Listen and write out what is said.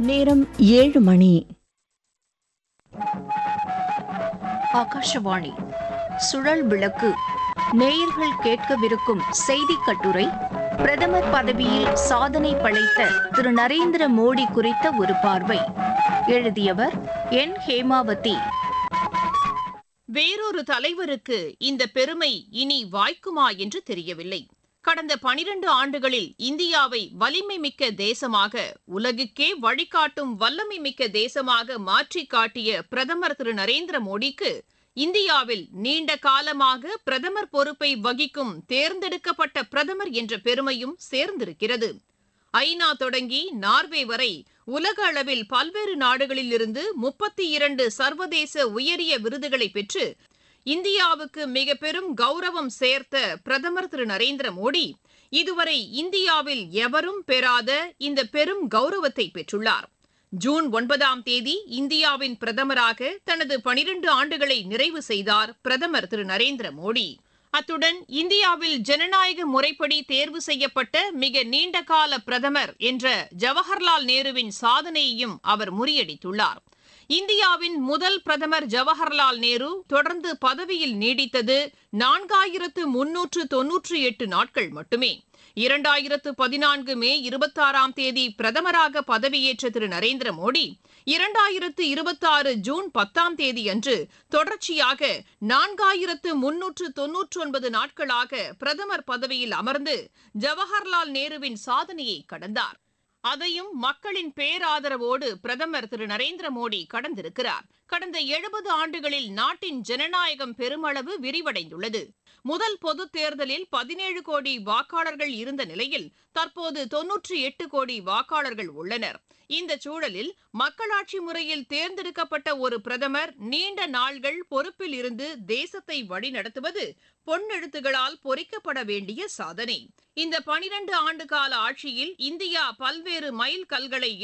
நேரம் ஏழு மணி ஆகாஷவாணி சுழல் விளக்கு நேயர்கள் கேட்கவிருக்கும் செய்தி கட்டுரை பிரதமர் பதவியில் சாதனை படைத்த திரு நரேந்திர மோடி குறித்த ஒரு பார்வை எழுதியவர் என் ஹேமாவதி வேறொரு தலைவருக்கு இந்த பெருமை இனி வாய்க்குமா என்று தெரியவில்லை கடந்த பனிரண்டு ஆண்டுகளில் இந்தியாவை வலிமை மிக்க தேசமாக உலகுக்கே வழிகாட்டும் வல்லமை மிக்க தேசமாக மாற்றிக் காட்டிய பிரதமர் திரு நரேந்திர மோடிக்கு இந்தியாவில் நீண்ட காலமாக பிரதமர் பொறுப்பை வகிக்கும் தேர்ந்தெடுக்கப்பட்ட பிரதமர் என்ற பெருமையும் சேர்ந்திருக்கிறது ஐநா தொடங்கி நார்வே வரை உலக அளவில் பல்வேறு நாடுகளில் இருந்து முப்பத்தி இரண்டு சர்வதேச உயரிய விருதுகளை பெற்று இந்தியாவுக்கு மிக பெரும் கௌரவம் சேர்த்த பிரதமர் திரு நரேந்திர மோடி இதுவரை இந்தியாவில் எவரும் பெறாத இந்த பெரும் கௌரவத்தை பெற்றுள்ளார் ஜூன் ஒன்பதாம் தேதி இந்தியாவின் பிரதமராக தனது பனிரெண்டு ஆண்டுகளை நிறைவு செய்தார் பிரதமர் திரு நரேந்திர மோடி அத்துடன் இந்தியாவில் ஜனநாயக முறைப்படி தேர்வு செய்யப்பட்ட மிக நீண்டகால பிரதமர் என்ற ஜவஹர்லால் நேருவின் சாதனையையும் அவர் முறியடித்துள்ளார் இந்தியாவின் முதல் பிரதமர் ஜவஹர்லால் நேரு தொடர்ந்து பதவியில் நீடித்தது நான்காயிரத்து முன்னூற்று தொன்னூற்றி எட்டு நாட்கள் மட்டுமே இரண்டாயிரத்து பதினான்கு மே இருபத்தாறாம் தேதி பிரதமராக பதவியேற்ற திரு நரேந்திர மோடி இரண்டாயிரத்து இருபத்தாறு ஜூன் பத்தாம் தேதி அன்று தொடர்ச்சியாக நான்காயிரத்து முன்னூற்று தொன்னூற்றி ஒன்பது நாட்களாக பிரதமர் பதவியில் அமர்ந்து ஜவஹர்லால் நேருவின் சாதனையை கடந்தார் அதையும் மக்களின் பேராதரவோடு பிரதமர் திரு நரேந்திர மோடி கடந்திருக்கிறார் கடந்த எழுபது ஆண்டுகளில் நாட்டின் ஜனநாயகம் பெருமளவு விரிவடைந்துள்ளது முதல் பொது தேர்தலில் பதினேழு கோடி வாக்காளர்கள் இருந்த நிலையில் தற்போது தொன்னூற்றி எட்டு கோடி வாக்காளர்கள் உள்ளனர் இந்த சூழலில் மக்களாட்சி முறையில் தேர்ந்தெடுக்கப்பட்ட ஒரு பிரதமர் நீண்ட நாள்கள் பொறுப்பில் இருந்து தேசத்தை வழிநடத்துவது பொன்னெழுத்துகளால் பொறிக்கப்பட வேண்டிய சாதனை இந்த பனிரண்டு ஆண்டு கால ஆட்சியில் இந்தியா பல்வேறு மைல் கல்களை